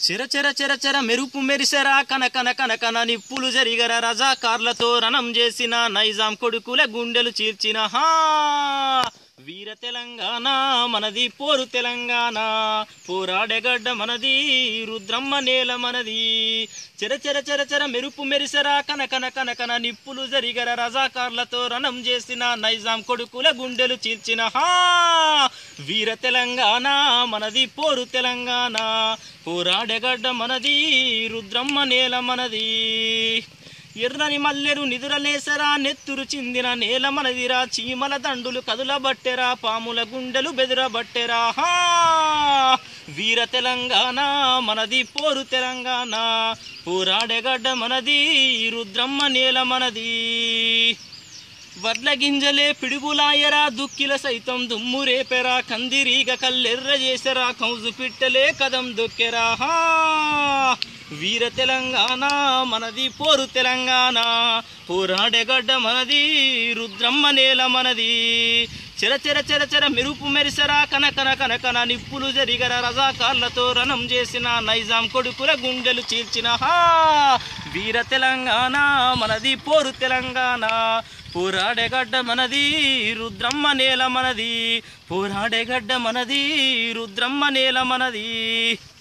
చెర చెర చెర చెర మెరుపు మెరిసెరా కన కన కన కన నిప్పులు జరిగర రజాకార్లతో రణం చేసిన నైజాం కొడుకుల గుండెలు చీల్చిన హా వీర తెలంగాణ మనది పోరు తెలంగాణ పోరాడెగడ్డ మనది రుద్రమ్మ నేల మనది చెర చెర చెర చెర మెరుపు మెరిసెరా కన కన కన కన నిప్పులు జరిగర రజాకార్లతో రణం చేసిన నైజాం కొడుకుల గుండెలు చీల్చిన హా వీర తెలంగాణ మనది పోరు తెలంగాణ పోరాడెగడ్డ మనది రుద్రమ్మ నేల మనది ఎర్రని మల్లెరు నిదురలేసరా నెత్తురు చిందిన నేల మనదిరా చీమల దండులు కదులబట్టెరా పాముల గుండెలు బెదురబట్టెరా హా వీర తెలంగాణ మనది పోరు తెలంగాణ పోరాడెగడ్డ మనది రుద్రమ్మ నేల మనది వడ్ల గింజలే పిడుగులాయరా దుక్కిల సైతం దుమ్ము రేపెరా కందిరీగ కల్లెర్ర చేసరా కౌజు పిట్టలే కదం దొక్కెరా హా వీర తెలంగాణ మనది పోరు తెలంగాణ పోరాడెగడ్డ మనది రుద్రమ్మ నేల మనది చెర చెర చెర చెర మెరుపు మెరిసరా కన కన కన కన నిప్పులు జరిగర రజాకార్లతో రణం చేసిన నైజాం కొడుకుల గుండెలు చీల్చిన హా వీర తెలంగాణ మనది పోరు తెలంగాణ పోరాడెగడ్డ మనది రుద్రమ్మ నేల మనది పోరాడెగడ్డ మనది రుద్రమ్మ నేల మనది